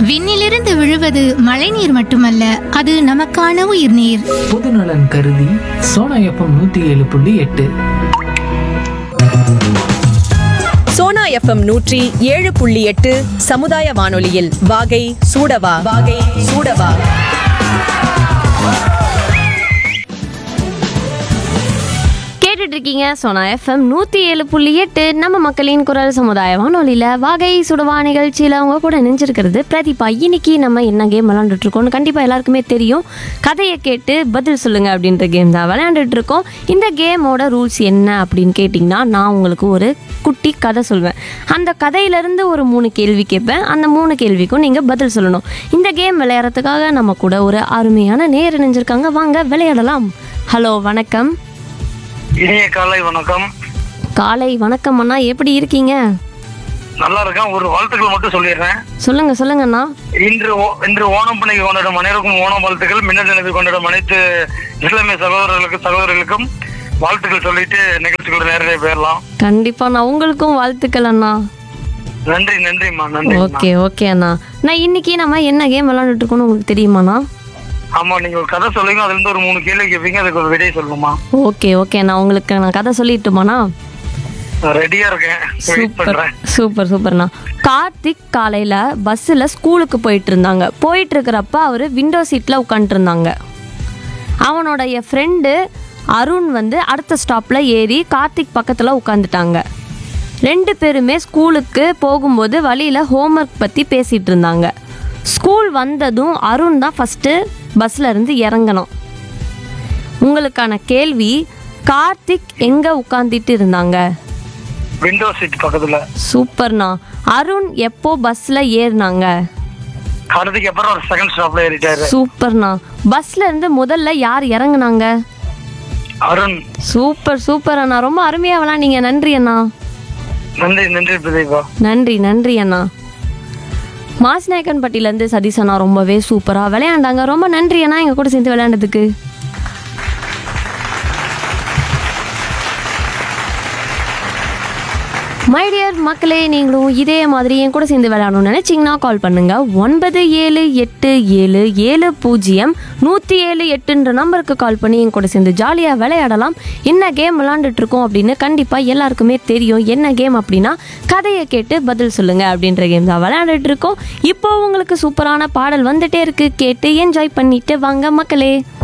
விண்ணிலிருந்து விழுவது மழைநீர் மட்டுமல்ல அது நமக்கான உயிர்நீர் பொதுநலன் கருதி சோனா எஃப்எம் நூத்தி ஏழு புள்ளி எட்டு சோனா எஃப்எம் நூற்றி ஏழு புள்ளி எட்டு சமுதாய வானொலியில் வாகை சூடவா வாகை சூடவா கேட்டுட்டு இருக்கீங்க சோனா எஃப்எம் நூற்றி ஏழு புள்ளி எட்டு நம்ம மக்களின் குரல் சமுதாய வானொலியில் வாகை சுடுவா நிகழ்ச்சியில் அவங்க கூட நினைச்சிருக்கிறது பிரதீபா இன்னைக்கு நம்ம என்ன கேம் விளாண்டுட்டு இருக்கோம்னு கண்டிப்பாக எல்லாருக்குமே தெரியும் கதையை கேட்டு பதில் சொல்லுங்க அப்படின்ற கேம் தான் விளையாண்டுட்டு இருக்கோம் இந்த கேமோட ரூல்ஸ் என்ன அப்படின்னு கேட்டிங்கன்னா நான் உங்களுக்கு ஒரு குட்டி கதை சொல்வேன் அந்த கதையிலேருந்து ஒரு மூணு கேள்வி கேட்பேன் அந்த மூணு கேள்விக்கும் நீங்கள் பதில் சொல்லணும் இந்த கேம் விளையாடுறதுக்காக நம்ம கூட ஒரு அருமையான நேர் இணைஞ்சிருக்காங்க வாங்க விளையாடலாம் ஹலோ வணக்கம் இனிய காலை வணக்கம் காலை வணக்கம் அண்ணா எப்படி இருக்கீங்க நல்லா இருக்கேன் ஒரு வாழ்த்துக்கள் மட்டும் சொல்லிடுறேன் சொல்லுங்க சொல்லுங்க அண்ணா இன்று ஓ- இன்று ஓணம் பண்டிகை கொண்டாடும் அனைவருக்கும் ஓணம் வாழ்த்துக்கள் மின்னல் நினைவு கொண்டாடும் அனைத்து இஸ்லாமிய சகோதரர்களுக்கும் சகோதரிகளுக்கும் வாழ்த்துக்கள் சொல்லிட்டு நிகழ்ச்சிக்குள்ள நேரடியாக போயிடலாம் கண்டிப்பா நான் உங்களுக்கும் வாழ்த்துக்கள் அண்ணா நன்றி நன்றிம்மா நன்றி ஓகே ஓகே அண்ணா நான் இன்னைக்கு நம்ம என்ன கேம் விளையாண்டுட்டு இருக்கோம்னு உங்களுக்கு தெரியுமாண்ணா ஆமா நீங்க ஒரு கதை சொல்லுங்க அதுல இருந்து ஒரு மூணு கேள்வி கேட்பீங்க அதுக்கு ஒரு விடை சொல்லுமா ஓகே ஓகே நான் உங்களுக்கு நான் கதை சொல்லிட்டுமாண்ணா ரெடியா இருக்கேன் வெயிட் சூப்பர் பண்றேன் சூப்பர் சூப்பர்ண்ணா கார்த்திக் காலையில் பஸ்ஸில் ஸ்கூலுக்கு போயிட்டு இருந்தாங்க போயிட்டு இருக்கிறப்ப அவர் விண்டோ சீட்டில் உட்காந்துட்டு இருந்தாங்க அவனோடைய ஃப்ரெண்டு அருண் வந்து அடுத்த ஸ்டாப்பில் ஏறி கார்த்திக் பக்கத்தில் உட்காந்துட்டாங்க ரெண்டு பேருமே ஸ்கூலுக்கு போகும்போது வழியில் ஹோம்ஒர்க் பற்றி பேசிகிட்டு இருந்தாங்க ஸ்கூல் வந்ததும் அருண் தான் ஃபஸ்ட்டு பஸ்ஸில் இருந்து இறங்கணும் உங்களுக்கான கேள்வி கார்த்திக் எங்கே உட்காந்துட்டு இருந்தாங்க விண்டோ சீட் பக்கத்துல சூப்பர்ண்ணா அருண் எப்போ பஸ்ல ஏறினாங்க கார்த்திக் அப்புறம் ஒரு செகண்ட் ஸ்டாப்ல ஏறிட்டாரு சூப்பர்ண்ணா பஸ்ல இருந்து முதல்ல யார் இறங்குனாங்க அருண் சூப்பர் சூப்பர் அண்ணா ரொம்ப அருமையா விளாண்டீங்க நன்றி அண்ணா நன்றி நன்றி பிரதீபா நன்றி நன்றி அண்ணா மாசிநாயக்கன்பட்டியிலேருந்து சதீஷ் அண்ணா ரொம்பவே சூப்பராக விளையாண்டாங்க ரொம்ப நன்றி அண்ணா எங்கள் கூட சேர்ந்து விளையாண்டதுக்கு மை டியர் மக்களே நீங்களும் இதே மாதிரி என் கூட சேர்ந்து விளையாடணும்னு நினச்சிங்கன்னா கால் பண்ணுங்க ஒன்பது ஏழு எட்டு ஏழு ஏழு பூஜ்ஜியம் நூற்றி ஏழு எட்டுன்ற நம்பருக்கு கால் பண்ணி என் கூட சேர்ந்து ஜாலியாக விளையாடலாம் என்ன கேம் விளாண்டுட்டு இருக்கோம் அப்படின்னு கண்டிப்பாக எல்லாருக்குமே தெரியும் என்ன கேம் அப்படின்னா கதையை கேட்டு பதில் சொல்லுங்க அப்படின்ற கேம் தான் விளையாண்டுட்டு இருக்கோம் இப்போ உங்களுக்கு சூப்பரான பாடல் வந்துட்டே இருக்கு கேட்டு என்ஜாய் பண்ணிட்டு வாங்க மக்களே